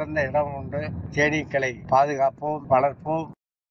வளர்ந்த இடம் உண்டு தேனீக்களை பாதுகாப்போம் வளர்ப்போம்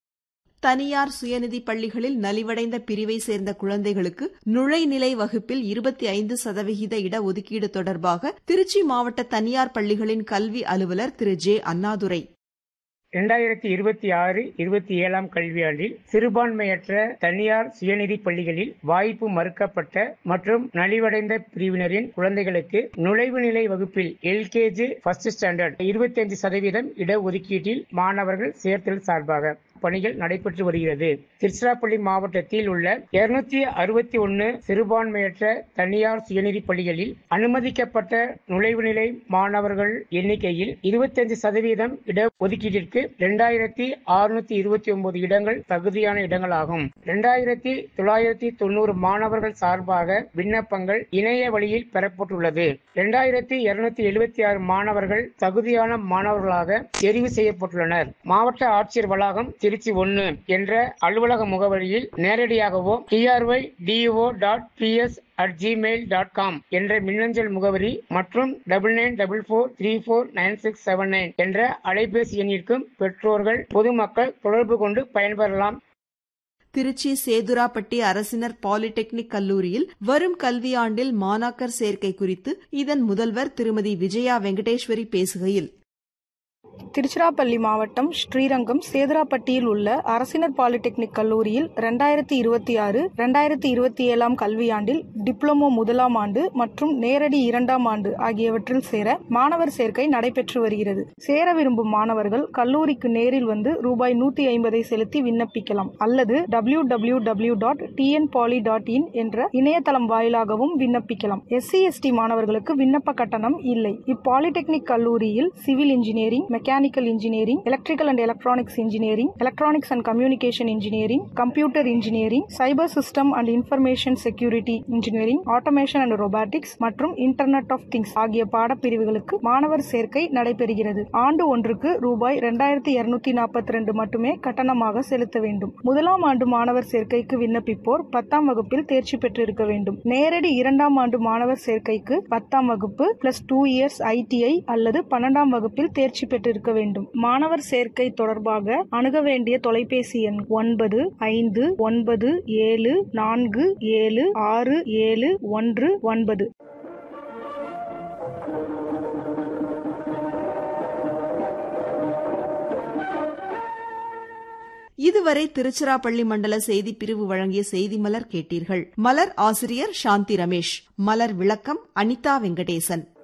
தனியார் சுயநிதி பள்ளிகளில் நலிவடைந்த பிரிவை சேர்ந்த குழந்தைகளுக்கு நுழைநிலை வகுப்பில் இருபத்தி ஐந்து சதவிகித இடஒதுக்கீடு தொடர்பாக திருச்சி மாவட்ட தனியார் பள்ளிகளின் கல்வி அலுவலர் திரு ஜே அண்ணாதுரை இரண்டாயிரத்தி இருபத்தி ஆறு இருபத்தி ஏழாம் கல்வியாண்டில் சிறுபான்மையற்ற தனியார் சுயநிதி பள்ளிகளில் வாய்ப்பு மறுக்கப்பட்ட மற்றும் நலிவடைந்த பிரிவினரின் குழந்தைகளுக்கு நுழைவு நிலை வகுப்பில் எல்கேஜி ஃபர்ஸ்ட் ஸ்டாண்டர்ட் இருபத்தி அஞ்சு சதவீதம் இடஒதுக்கீட்டில் மாணவர்கள் சேர்த்தல் சார்பாக பணிகள் நடைபெற்று வருகிறது திருச்சிராப்பள்ளி மாவட்டத்தில் உள்ள இருநூத்தி அறுபத்தி ஒன்னு சிறுபான்மையற்ற தனியார் சுயநிதி பள்ளிகளில் அனுமதிக்கப்பட்ட நுழைவு நிலை மாணவர்கள் எண்ணிக்கையில் இருபத்தஞ்சு சதவீதம் இடஒதுக்கீட்டிற்கு இரண்டாயிரத்தி அறுநூத்தி இருபத்தி ஒன்பது இடங்கள் தகுதியான இடங்களாகும் இரண்டாயிரத்தி தொள்ளாயிரத்தி தொண்ணூறு மாணவர்கள் சார்பாக விண்ணப்பங்கள் இணைய வழியில் பெறப்பட்டுள்ளது இரண்டாயிரத்தி இருநூத்தி எழுபத்தி ஆறு மாணவர்கள் தகுதியான மாணவர்களாக தெரிவு செய்யப்பட்டுள்ளனர் மாவட்ட ஆட்சியர் வளாகம் திருச்சி ஒன்னு என்ற அலுவலக முகவரியில் நேரடியாகவோ TRY TO dot PS at Gmail dot com என்ற மின்னஞ்சல் முகவரி மற்றும் double nine double four three four nine six seven nine என்ற அலைபேசி எண்ணிற்கும் பெற்றோர்கள் பொதுமக்கள் தொடர்பு கொண்டு பயன்பெறலாம் திருச்சி சேதுராப்பட்டி அரசினர் பாலிடெக்னிக் கல்லூரியில் வரும் கல்வியாண்டில் மாணாக்கர் சேர்க்கை குறித்து இதன் முதல்வர் திருமதி விஜயா வெங்கடேஸ்வரி பேசுகையில் திருச்சிராப்பள்ளி மாவட்டம் ஸ்ரீரங்கம் சேதுராப்பட்டியில் உள்ள அரசினர் பாலிடெக்னிக் கல்லூரியில் ரெண்டாயிரத்தி இருபத்தி ஆறு ரெண்டாயிரத்தி இருபத்தி ஏழாம் கல்வியாண்டில் டிப்ளமோ முதலாம் ஆண்டு மற்றும் நேரடி இரண்டாம் ஆண்டு ஆகியவற்றில் சேர மாணவர் சேர்க்கை நடைபெற்று வருகிறது சேர விரும்பும் மாணவர்கள் கல்லூரிக்கு நேரில் வந்து ரூபாய் நூத்தி ஐம்பதை செலுத்தி விண்ணப்பிக்கலாம் அல்லது W W W dot TN poly dot in என்ற இணையதளம் வாயிலாகவும் விண்ணப்பிக்கலாம் எஸ்சி எஸ்டி மாணவர்களுக்கு விண்ணப்ப கட்டணம் இல்லை இப்பாலிடெக்னிக் கல்லூரியில் civil engineering mechanical engineering electrical and electronics engineering electronics and communication engineering computer engineering cyber system and information security engineering automation and robotics மற்றும் இன்டர்நெட் ஆஃப் திங்ஸ் ஆகிய பாடப்பிரிவுகளுக்கு மாணவர் சேர்க்கை நடைபெறுகிறது ஆண்டு ஒன்றுக்கு ரூபாய் இரண்டாயிரத்தி இருநூத்தி நாற்பத்தி ரெண்டு மட்டுமே கட்டணமாக செலுத்த வேண்டும் முதலாம் ஆண்டு மாணவர் சேர்க்கைக்கு விண்ணப்பிப்போர் பத்தாம் வகுப்பில் தேர்ச்சி பெற்றிருக்க வேண்டும் நேரடி இரண்டாம் ஆண்டு மாணவர் சேர்க்கைக்கு பத்தாம் வகுப்பு பிளஸ் டூ இயர்ஸ் ஐடிஐ அல்லது பன்னெண்டாம் வகுப்பில் தேர்ச்சி பெற்றிருக்க வேண்டும் மாணவர் சேர்க்கை தொடர்பாக அணுக வேண்டிய தொலைபேசி எண் ஒன்பது ஐந்து ஒன்பது ஏழு நான்கு ஏழு ஆறு ஏழு ஒன்று ஒன்பது இதுவரை திருச்சிராப்பள்ளி மண்டல செய்தி பிரிவு வழங்கிய செய்தி மலர் கேட்டீர்கள் மலர் ஆசிரியர் சாந்தி ரமேஷ் மலர் விளக்கம் அனிதா வெங்கடேசன்